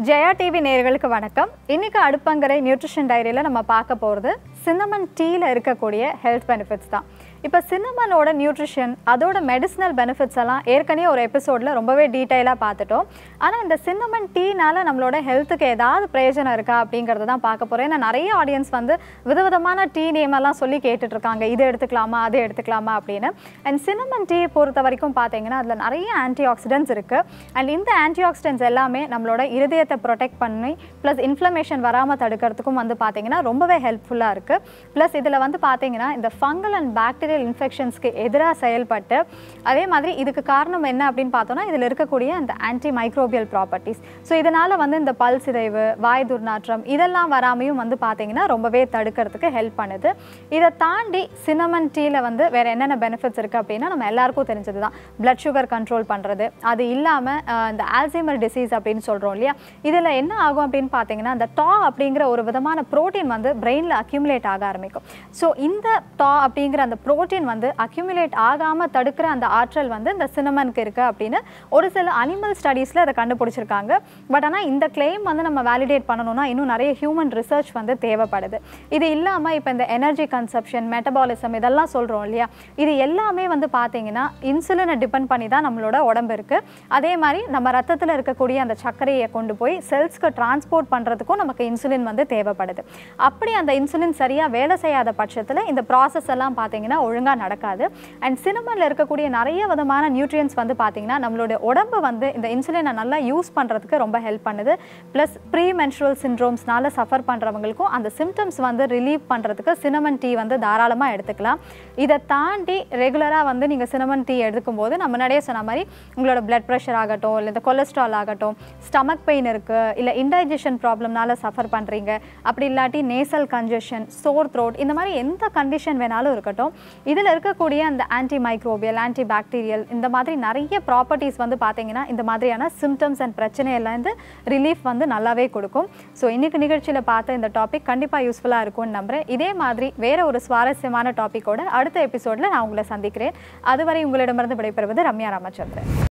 Jaya TV நேயர்களுக்கு வணக்கம் இன்னைக்கு அடுப்பங்கரை நியூட்ரிஷன் டைரியில் நம்ம பார்க்க போகிறது சின்னமன் டீயில் இருக்கக்கூடிய ஹெல்த் பெனிஃபிட்ஸ் தான் இப்போ சின்னமனோட நியூட்ரிஷன் அதோட மெடிசினல் பெனிஃபிட்ஸ் எல்லாம் ஏற்கனவே ஒரு எபிசோடில் ரொம்பவே டீட்டெயிலாக பார்த்துட்டோம் ஆனால் இந்த சின்னமன் டீனால நம்மளோட ஹெல்த்துக்கு ஏதாவது பிரயோஜனம் இருக்கா அப்படிங்கிறத தான் பார்க்க போகிறோம் ஏன்னா நிறைய ஆடியன்ஸ் வந்து விதவிதமான டீ நேம் எல்லாம் சொல்லி கேட்டுட்டு இருக்காங்க இது எடுத்துக்கலாமா அது எடுத்துக்கலாமா அப்படின்னு அண்ட் சின்னமன் டீ பொறுத்த வரைக்கும் பார்த்தீங்கன்னா அதில் நிறைய ஆன்டி ஆக்சிடென்ட்ஸ் இருக்குது அண்ட் இந்த ஆன்டி ஆக்சிடென்ட்ஸ் எல்லாமே நம்மளோட இருதயத்தை ப்ரொடெக்ட் பண்ணி ப்ளஸ் இன்ஃப்ளமேஷன் வராமல் தடுக்கிறதுக்கும் வந்து பார்த்தீங்கன்னா ரொம்பவே ஹெல்ப்ஃபுல்லாக இருக்குது ப்ளஸ் இதில் வந்து பார்த்தீங்கன்னா இந்த ஃபங்கல் அண்ட் பாக்டீரியல் இன்ஃபெக்ஷன்ஸ்க்கு எதிராக செயல்பட்டு அதே மாதிரி இதுக்கு காரணம் என்ன அப்படின்னு பார்த்தோம்னா இதில் இருக்கக்கூடிய அந்த ஆன்டி மைக்ரோபியல் ப்ராப்பர்ட்டிஸ் ஸோ இதனால் வந்து இந்த பல் சிதைவு வாய் துர்நாற்றம் இதெல்லாம் வராமையும் வந்து பார்த்தீங்கன்னா ரொம்பவே தடுக்கிறதுக்கு ஹெல்ப் பண்ணுது இதை தாண்டி சினமன் டீயில் வந்து வேறு என்னென்ன பெனிஃபிட்ஸ் இருக்குது அப்படின்னா நம்ம எல்லாருக்கும் தெரிஞ்சது தான் பிளட் சுகர் கண்ட்ரோல் பண்ணுறது அது இல்லாமல் இந்த ஆல்சைமர் டிசீஸ் அப்படின்னு சொல்கிறோம் இல்லையா இதில் என்ன ஆகும் அப்படின்னு பார்த்தீங்கன்னா இந்த டா அப்படிங்கிற ஒரு விதமான புரோட்டீன் வந்து பிரெயினில் அக்யூமுலேட் ஆக ஆரம்பிக்கும் ஸோ இந்த டா அப்படிங்கிற அந்த புரோட்டீன் வந்து அக்யூமுலேட் ஆகாமல் தடுக்கிற அந்த ஆற்றல் வந்து இந்த சினமனுக்கு இருக்குது அப்படின்னு ஒரு சில அனிமல் ஸ்டடீஸில் அதை கண்டுபிடிச்சிருக்காங்க பட் ஆனால் இந்த கிளைம் வந்து நம்ம வேலிடேட் பண்ணணும்னா இன்னும் நிறைய ஹியூமன் ரிசர்ச் வந்து தேவைப்படுது இது இல்லாமல் இப்போ இந்த எனர்ஜி கன்சப்ஷன் மெட்டபாலிசம் இதெல்லாம் சொல்கிறோம் இல்லையா இது எல்லாமே வந்து பார்த்தீங்கன்னா இன்சுலினை டிபெண்ட் பண்ணி தான் நம்மளோட உடம்பு இருக்குது அதே மாதிரி நம்ம ரத்தத்தில் இருக்கக்கூடிய அந்த சர்க்கரையை கொண்டு போய் செல்ஸ்க்கு டிரான்ஸ்போர்ட் பண்ணுறதுக்கும் நமக்கு இன்சுலின் வந்து தேவைப்படுது அப்படி அந்த இன்சுலின் சரியாக வேலை செய்யாத பட்சத்தில் இந்த ப்ராசஸ் எல்லாம் பார்த்தீங்கன்னா ஒழுங்காக நடக்காது அண்ட் சினிமனில் இருக்கக்கூடிய நிறைய விதமான நியூட்ரியன்ஸ் வந்து பார்த்தீங்கன்னா நம்மளுடைய உடம்பு வந்து இந்த இன்சுலினை நல்லா யூஸ் பண்ணுறதுக்கு ரொம்ப ஹெல்ப் பண்ணுது ப்ளஸ் ப்ரீ மென்ஸ்ட்ரல் சிண்ட்ரோம்ஸ்னால சஃபர் பண்ணுறவங்களுக்கும் அந்த சிம்டம்ஸ் வந்து ரிலீவ் பண்ணுறதுக்கு சினமன் டீ வந்து தாராளமாக எடுத்துக்கலாம் இதை தாண்டி ரெகுலராக வந்து நீங்கள் சினமன் டீ எடுக்கும்போது நம்ம முன்னாடியே சொன்ன மாதிரி உங்களோட பிளட் ப்ரெஷர் ஆகட்டும் இல்லை இந்த கொலஸ்ட்ரால் ஆகட்டும் ஸ்டமக் பெயின் இருக்குது இல்லை இன்டைஜஷன் ப்ராப்ளம்னால சஃபர் பண்ணுறீங்க அப்படி இல்லாட்டி நேசல் கன்ஜஷன் சோர் த்ரோட் இந்த மாதிரி எந்த கண்டிஷன் வேணாலும் இருக்கட்டும் இதில் இருக்கக்கூடிய அந்த ஆன்டி மைக்ரோபியல் ஆன்டி பாக்டீரியல் இந்த மாதிரி நிறைய ப்ராப்பர்ட்டிஸ் வந்து பார்த்தீங்கன்னா இந்த மாதிரியான சிம்டம்ஸ் அண்ட் பிரச்சனையிலேருந்து ரிலீஃப் வந்து நல்லாவே கொடுக்கும் ஸோ இன்னைக்கு நிகழ்ச்சியில் பார்த்த இந்த டாபிக் கண்டிப்பாக யூஸ்ஃபுல்லாக இருக்கும்னு நம்புறேன் இதே மாதிரி வேற ஒரு சுவாரஸ்யமான டாப்பிக்கோட அடுத்த எபிசோடில் நான் உங்களை சந்திக்கிறேன் அதுவரை உங்களிடமிருந்து விடைபெறுவது ரம்யா ராமச்சந்திரன்